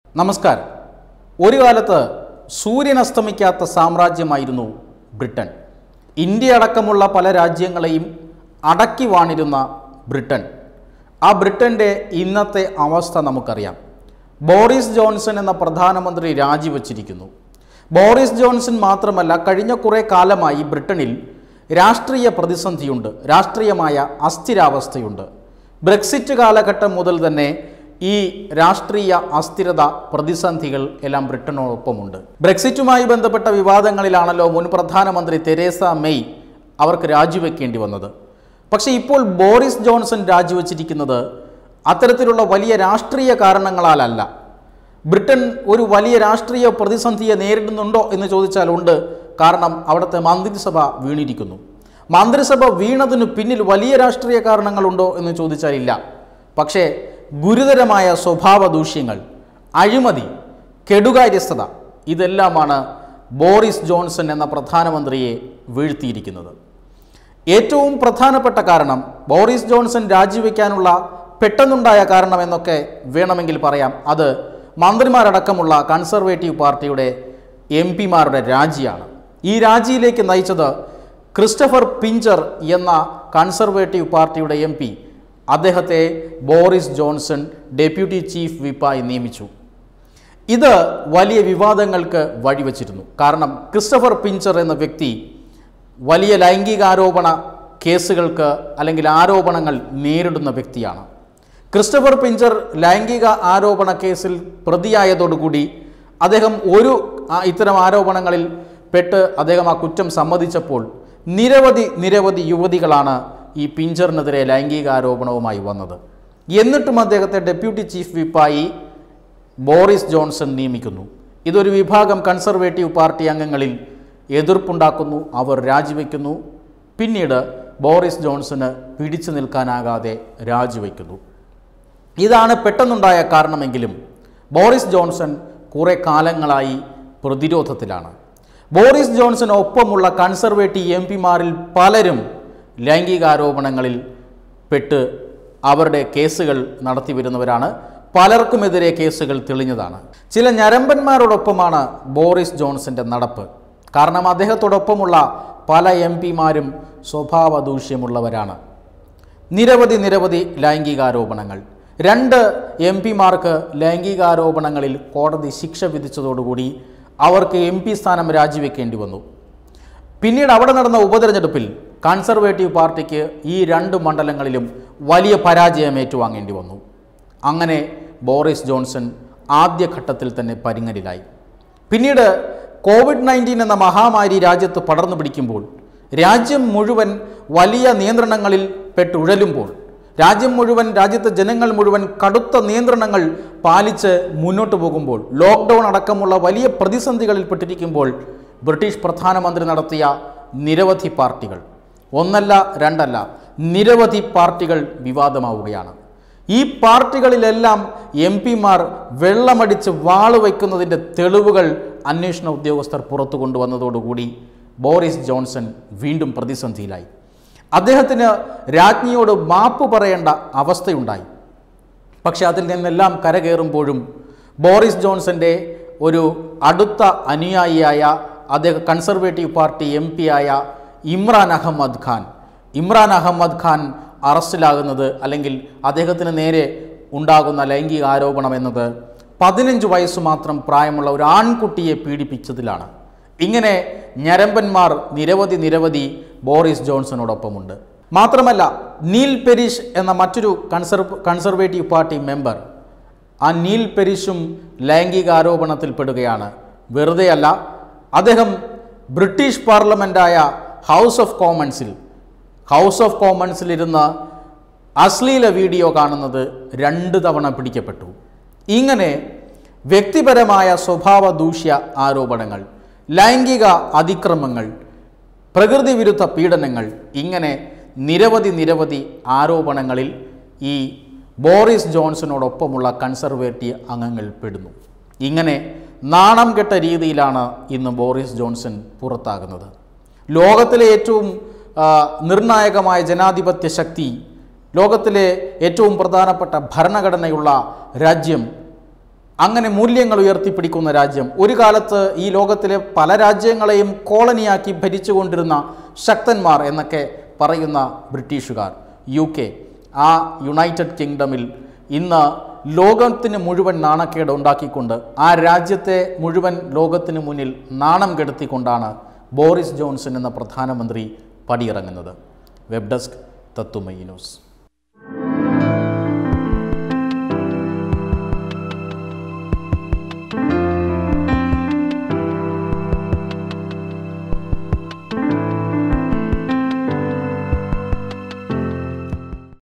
നമസ്കാരം ഒരു കാലത്ത് സൂര്യൻ അസ്തമിക്കാത്ത സാമ്രാജ്യമായിരുന്നു ബ്രിട്ടൻ ഇന്ത്യ അടക്കമുള്ള പല രാജ്യങ്ങളെയും അടക്കി വാണിരുന്ന ബ്രിട്ടൻ ആ ബ്രിട്ടൻ്റെ ഇന്നത്തെ അവസ്ഥ നമുക്കറിയാം ബോറിസ് ജോൺസൺ എന്ന പ്രധാനമന്ത്രി രാജിവച്ചിരിക്കുന്നു ബോറിസ് ജോൺസൺ മാത്രമല്ല കഴിഞ്ഞ കുറേ കാലമായി ബ്രിട്ടനിൽ രാഷ്ട്രീയ പ്രതിസന്ധിയുണ്ട് രാഷ്ട്രീയമായ അസ്ഥിരാവസ്ഥയുണ്ട് ബ്രെക്സിറ്റ് കാലഘട്ടം മുതൽ തന്നെ ഈ രാഷ്ട്രീയ അസ്ഥിരത പ്രതിസന്ധികൾ എല്ലാം ബ്രിട്ടനോടൊപ്പമുണ്ട് ബ്രെക്സിറ്റുമായി ബന്ധപ്പെട്ട വിവാദങ്ങളിലാണല്ലോ മുൻ പ്രധാനമന്ത്രി തെരേസ മെയ് അവർക്ക് രാജിവെക്കേണ്ടി വന്നത് പക്ഷേ ഇപ്പോൾ ബോറിസ് ജോൺസൺ രാജിവെച്ചിരിക്കുന്നത് അത്തരത്തിലുള്ള വലിയ രാഷ്ട്രീയ കാരണങ്ങളാലല്ല ബ്രിട്ടൻ ഒരു വലിയ രാഷ്ട്രീയ പ്രതിസന്ധിയെ നേരിടുന്നുണ്ടോ എന്ന് ചോദിച്ചാൽ ഉണ്ട് കാരണം അവിടുത്തെ മന്ത്രിസഭ വീണിരിക്കുന്നു മന്ത്രിസഭ വീണതിന് പിന്നിൽ വലിയ രാഷ്ട്രീയ കാരണങ്ങളുണ്ടോ എന്ന് ചോദിച്ചാൽ ഇല്ല പക്ഷേ ഗുരുതരമായ സ്വഭാവ ദൂഷ്യങ്ങൾ അഴിമതി കെടുകാര്യസ്ഥത ഇതെല്ലാമാണ് ബോറിസ് ജോൺസൺ എന്ന പ്രധാനമന്ത്രിയെ വീഴ്ത്തിയിരിക്കുന്നത് ഏറ്റവും പ്രധാനപ്പെട്ട കാരണം ബോറിസ് ജോൺസൺ രാജിവെക്കാനുള്ള പെട്ടെന്നുണ്ടായ കാരണം എന്നൊക്കെ വേണമെങ്കിൽ പറയാം അത് മന്ത്രിമാരടക്കമുള്ള കൺസർവേറ്റീവ് പാർട്ടിയുടെ എം പിമാരുടെ രാജിയാണ് ഈ രാജിയിലേക്ക് നയിച്ചത് ക്രിസ്റ്റഫർ പിഞ്ചർ എന്ന കൺസർവേറ്റീവ് പാർട്ടിയുടെ എം പി അദ്ദേഹത്തെ ബോറിസ് ജോൺസൺ ഡെപ്യൂട്ടി ചീഫ് വിപ്പായി നിയമിച്ചു ഇത് വലിയ വിവാദങ്ങൾക്ക് വഴിവെച്ചിരുന്നു കാരണം ക്രിസ്റ്റഫർ പിഞ്ചർ എന്ന വ്യക്തി വലിയ ലൈംഗികാരോപണ കേസുകൾക്ക് അല്ലെങ്കിൽ ആരോപണങ്ങൾ നേരിടുന്ന വ്യക്തിയാണ് ക്രിസ്റ്റഫർ പിഞ്ചർ ലൈംഗിക ആരോപണ കേസിൽ പ്രതിയായതോടുകൂടി അദ്ദേഹം ഒരു ആ- ഇത്തരം ആരോപണങ്ങളിൽ പെട്ട് അദ്ദേഹം ആ കുറ്റം സമ്മതിച്ചപ്പോൾ നിരവധി നിരവധി യുവതികളാണ് ഈ പിഞ്ചറിനെതിരെ ലൈംഗികാരോപണവുമായി വന്നത് എന്നിട്ടും അദ്ദേഹത്തെ ഡെപ്യൂട്ടി ചീഫ് വിപ്പായി ബോറിസ് ജോൺസൺ നിയമിക്കുന്നു ഇതൊരു വിഭാഗം കൺസർവേറ്റീവ് പാർട്ടി അംഗങ്ങളിൽ എതിർപ്പുണ്ടാക്കുന്നു അവർ രാജിവെക്കുന്നു പിന്നീട് ബോറിസ് ജോൺസന് പിടിച്ചു നിൽക്കാനാകാതെ രാജിവെക്കുന്നു ഇതാണ് പെട്ടെന്നുണ്ടായ കാരണമെങ്കിലും ബോറിസ് ജോൺസൺ കുറേ കാലങ്ങളായി പ്രതിരോധത്തിലാണ് ബോറിസ് ജോൺസന് ഒപ്പമുള്ള കൺസർവേറ്റീവ് എം പിമാരിൽ പലരും ലൈംഗികാരോപണങ്ങളിൽ പെട്ട് അവരുടെ കേസുകൾ നടത്തി വരുന്നവരാണ് പലർക്കുമെതിരെ കേസുകൾ തെളിഞ്ഞതാണ് ചില ഞരമ്പന്മാരോടൊപ്പമാണ് ബോറിസ് ജോൺസന്റെ നടപ്പ് കാരണം അദ്ദേഹത്തോടൊപ്പമുള്ള പല എം പിമാരും സ്വഭാവ ദൂഷ്യമുള്ളവരാണ് നിരവധി നിരവധി ലൈംഗികാരോപണങ്ങൾ രണ്ട് എം പിമാർക്ക് ലൈംഗികാരോപണങ്ങളിൽ കോടതി ശിക്ഷ വിധിച്ചതോടുകൂടി അവർക്ക് എം പി സ്ഥാനം രാജിവെക്കേണ്ടി വന്നു പിന്നീട് അവിടെ നടന്ന ഉപതെരഞ്ഞെടുപ്പിൽ കൺസർവേറ്റീവ് പാർട്ടിക്ക് ഈ രണ്ട് മണ്ഡലങ്ങളിലും വലിയ പരാജയം ഏറ്റുവാങ്ങേണ്ടി വന്നു അങ്ങനെ ബോറിസ് ജോൺസൺ ആദ്യഘട്ടത്തിൽ തന്നെ പരിങ്ങലിലായി പിന്നീട് കോവിഡ് നയൻറ്റീൻ എന്ന മഹാമാരി രാജ്യത്ത് പടർന്നു പിടിക്കുമ്പോൾ രാജ്യം മുഴുവൻ വലിയ നിയന്ത്രണങ്ങളിൽ പെട്ടുഴലുമ്പോൾ രാജ്യം മുഴുവൻ രാജ്യത്തെ ജനങ്ങൾ മുഴുവൻ കടുത്ത നിയന്ത്രണങ്ങൾ പാലിച്ച് മുന്നോട്ട് പോകുമ്പോൾ ലോക്ക്ഡൗൺ അടക്കമുള്ള വലിയ പ്രതിസന്ധികളിൽ പെട്ടിരിക്കുമ്പോൾ ബ്രിട്ടീഷ് പ്രധാനമന്ത്രി നടത്തിയ നിരവധി പാർട്ടികൾ ഒന്നല്ല രണ്ടല്ല നിരവധി പാർട്ടികൾ വിവാദമാവുകയാണ് ഈ പാർട്ടികളിലെല്ലാം എം പിമാർ വെള്ളമടിച്ച് വാള് വയ്ക്കുന്നതിൻ്റെ തെളിവുകൾ അന്വേഷണ ഉദ്യോഗസ്ഥർ പുറത്തു കൊണ്ടുവന്നതോടുകൂടി ബോറിസ് ജോൺസൺ വീണ്ടും പ്രതിസന്ധിയിലായി അദ്ദേഹത്തിന് രാജ്ഞിയോട് മാപ്പ് പറയേണ്ട അവസ്ഥയുണ്ടായി പക്ഷെ അതിൽ നിന്നെല്ലാം കരകയറുമ്പോഴും ബോറിസ് ജോൺസന്റെ ഒരു അടുത്ത അനുയായിയായ അദ്ദേഹം കൺസർവേറ്റീവ് പാർട്ടി എം പി ആയ ഇമ്രാൻ അഹമ്മദ് ഖാൻ ഇമ്രാൻ അഹമ്മദ് ഖാൻ അറസ്റ്റിലാകുന്നത് അല്ലെങ്കിൽ അദ്ദേഹത്തിന് നേരെ ഉണ്ടാകുന്ന ലൈംഗിക ആരോപണം എന്നത് പതിനഞ്ച് വയസ്സ് മാത്രം പ്രായമുള്ള ഒരു ആൺകുട്ടിയെ പീഡിപ്പിച്ചതിലാണ് ഇങ്ങനെ ഞരമ്പന്മാർ നിരവധി നിരവധി ബോറിസ് ജോൺസണോടൊപ്പമുണ്ട് മാത്രമല്ല നീൽ പെരിഷ് എന്ന മറ്റൊരു കൺസർവ് കൺസർവേറ്റീവ് പാർട്ടി മെമ്പർ ആ നീൽ പെരിഷും ലൈംഗിക ആരോപണത്തിൽപ്പെടുകയാണ് വെറുതെയല്ല അദ്ദേഹം ബ്രിട്ടീഷ് പാർലമെൻറ്റായ ഹൗസ് ഓഫ് കോമൺസിൽ ഹൗസ് ഓഫ് കോമൺസിൽ ഇരുന്ന് അശ്ലീല വീഡിയോ കാണുന്നത് രണ്ട് തവണ പിടിക്കപ്പെട്ടു ഇങ്ങനെ വ്യക്തിപരമായ സ്വഭാവ ദൂഷ്യ ആരോപണങ്ങൾ ലൈംഗിക അതിക്രമങ്ങൾ പ്രകൃതി വിരുദ്ധ പീഡനങ്ങൾ ഇങ്ങനെ നിരവധി നിരവധി ആരോപണങ്ങളിൽ ഈ ബോറിസ് ജോൺസണോടൊപ്പമുള്ള കൺസർവേറ്റീവ് അംഗങ്ങൾ പെടുന്നു ഇങ്ങനെ നാണം കെട്ട രീതിയിലാണ് ഇന്ന് ബോറിസ് ജോൺസൺ പുറത്താകുന്നത് ലോകത്തിലെ ഏറ്റവും ആ, നിർണായകമായ ജനാധിപത്യ ശക്തി ലോകത്തിലെ ഏറ്റവും പ്രധാനപ്പെട്ട ഭരണഘടനയുള്ള രാജ്യം അങ്ങനെ മൂല്യങ്ങൾ ഉയർത്തിപ്പിടിക്കുന്ന രാജ്യം ഒരു കാലത്ത് ഈ ലോകത്തിലെ പല രാജ്യങ്ങളെയും കോളനിയാക്കി ഭരിച്ചുകൊണ്ടിരുന്ന ശക്തന്മാർ എന്നൊക്കെ പറയുന്ന ബ്രിട്ടീഷുകാർ യു കെ ആ യുണൈറ്റഡ് കിങ്ഡമിൽ ഇന്ന് ലോകത്തിന് മുഴുവൻ നാണക്കേട് ഉണ്ടാക്കിക്കൊണ്ട് ആ രാജ്യത്തെ മുഴുവൻ ലോകത്തിന് മുന്നിൽ നാണം കെടുത്തിക്കൊണ്ടാണ് ബോറിസ് ജോൺസൺ എന്ന പ്രധാനമന്ത്രി പടിയിറങ്ങുന്നത് വെബ് ഡെസ്ക് തത്തുമയി ന്യൂസ്